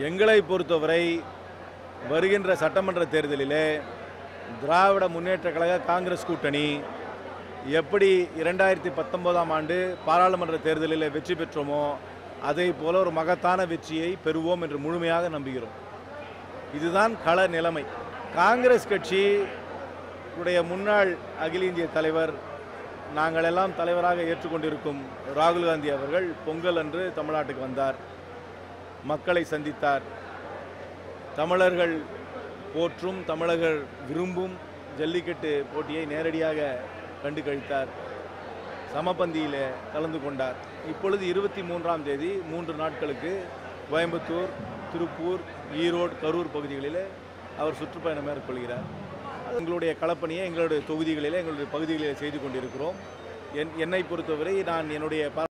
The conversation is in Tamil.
எங்களை பொறுத்தவரை வருகின்ற சட்டமன்ற தேர்தலிலே திராவிட முன்னேற்ற கழக காங்கிரஸ் கூட்டணி எப்படி இரண்டாயிரத்தி பத்தொன்பதாம் ஆண்டு பாராளுமன்ற தேர்தலில் வெற்றி பெற்றோமோ அதை போல ஒரு மகத்தான வெற்றியை பெறுவோம் என்று முழுமையாக நம்புகிறோம் இதுதான் கள நிலைமை காங்கிரஸ் கட்சி உடைய முன்னாள் அகில இந்திய தலைவர் நாங்கள் எல்லாம் தலைவராக ஏற்றுக்கொண்டிருக்கும் ராகுல் காந்தி அவர்கள் பொங்கல் அன்று தமிழ்நாட்டுக்கு வந்தார் மக்களை சந்தித்தார் தமிழர்கள் போற்றும் தமிழர்கள் விரும்பும் ஜல்லிக்கட்டு போட்டியை நேரடியாக கண்டு கழித்தார் சமபந்தியில் கலந்து கொண்டார் இப்பொழுது இருபத்தி மூன்றாம் தேதி மூன்று நாட்களுக்கு கோயம்புத்தூர் திருப்பூர் ஈரோடு கரூர் பகுதிகளில் அவர் சுற்றுப்பயணம் மேற்கொள்கிறார் எங்களுடைய களப்பணியை எங்களுடைய தொகுதிகளிலே எங்களுடைய பகுதிகளிலே செய்து கொண்டிருக்கிறோம் என் என்னை பொறுத்தவரை நான் என்னுடைய